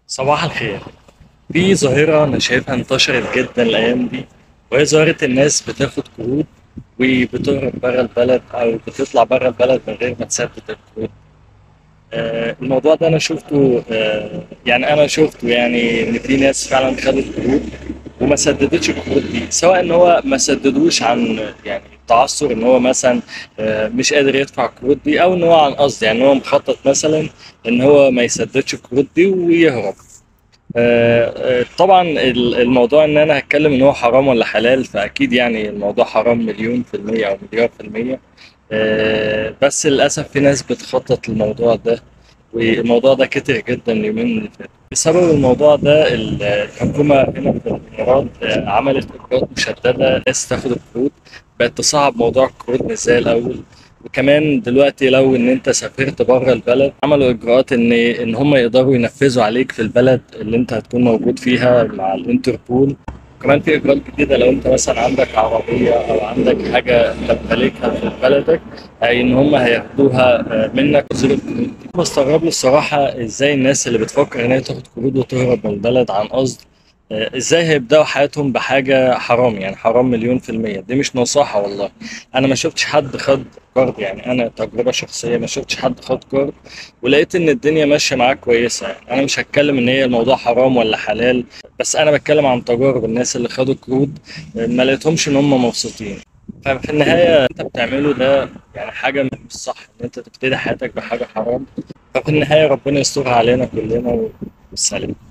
صباح الخير في ظاهرة أنا شايفها انتشرت جدا الأيام دي وهي ظاهرة الناس بتاخد قروض وبتهرب بره البلد أو بتطلع بره البلد من غير ما تسدد القروض آه، الموضوع ده أنا شفته آه، يعني أنا شفته يعني إن في ناس فعلا خدت قروض وما سددتش القروض دي سواء إن هو ما سددوش عن يعني تعثر إن هو مثلا آه، مش قادر يدفع القروض دي أو إن هو عن قصد يعني هو مخطط مثلا إن هو ما يسددش القروض دي ويهرب آه، آه، طبعا ال- الموضوع ان انا هتكلم ان هو حرام ولا حلال فاكيد يعني الموضوع حرام مليون في المية او مليار في المية آه، بس للاسف في ناس بتخطط الموضوع ده والموضوع ده كتير جدا اليومين اللي فاتوا بسبب الموضوع ده ال- الحكومة هنا في الإمارات آه، عملت إجراءات مشددة ناس تاخد القروض بقت تصعب موضوع القروض مش زي الأول وكمان دلوقتي لو ان انت سافرت بره البلد عملوا اجراءات ان ان هم يقدروا ينفذوا عليك في البلد اللي انت هتكون موجود فيها مع الانتربول كمان في اجراءات جديده لو انت مثلا عندك عربيه او عندك حاجه تمتلكها في بلدك اي ان هم هياخدوها آه، منك وزير القروض دي بستغرب له الصراحه ازاي الناس اللي بتفكر ان هي تاخد قروض وتهرب من البلد عن قصد آه، ازاي هيبداوا حياتهم بحاجه حرام يعني حرام مليون في الميه دي مش نصيحه والله انا ما شفتش حد خد كارد يعني انا تجربه شخصيه ما شفتش حد خد كارد ولقيت ان الدنيا ماشيه معاه كويسه يعني انا مش هتكلم ان هي الموضوع حرام ولا حلال بس انا بتكلم عن تجارب الناس اللي خدوا قروض ما لقيتهمش ان هم مبسوطين ففي النهايه انت بتعمله ده يعني حاجه مش صح ان انت تبتدي حياتك بحاجه حرام ففي النهايه ربنا يسترها علينا كلنا والسلام